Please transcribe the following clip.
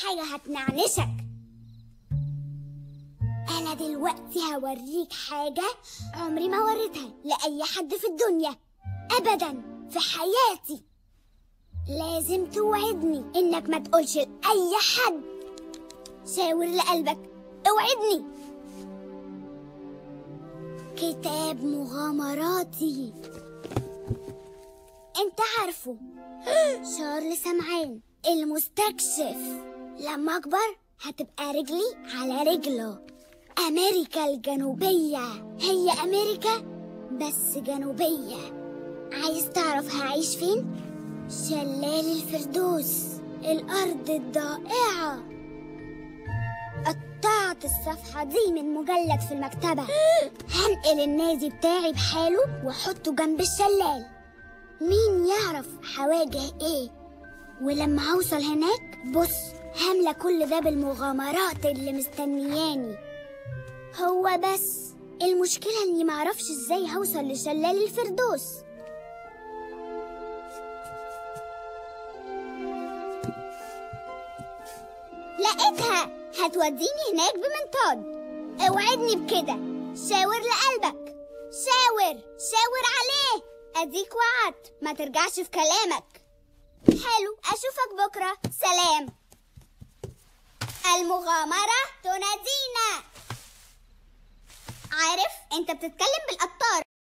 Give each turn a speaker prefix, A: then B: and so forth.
A: حاجة هتنعنشك أنا دلوقتي هوريك حاجة عمري ما وريتها لأي حد في الدنيا أبدا في حياتي لازم توعدني إنك ما تقولش لأي حد شاور لقلبك اوعدني كتاب مغامراتي انت عارفه شارل سمعان المستكشف لما اكبر هتبقى رجلي على رجله امريكا الجنوبية هي امريكا بس جنوبية عايز تعرف هعيش فين؟ شلال الفردوس الارض الضائعة قطعت الصفحة دي من مجلد في المكتبة هنقل النادي بتاعي بحاله واحطه جنب الشلال مين يعرف هواجه ايه ولما هوصل هناك بص هملى كل ده بالمغامرات اللي مستنياني هو بس المشكلة اني معرفش ازاي هوصل لشلال الفردوس لقيتها هتوديني هناك بمنطاد اوعدني بكده شاور لقلبك شاور شاور عليه اديك وعدت ما ترجعش في كلامك حلو اشوفك بكره سلام المغامرة تنادينا عارف انت بتتكلم بالقطار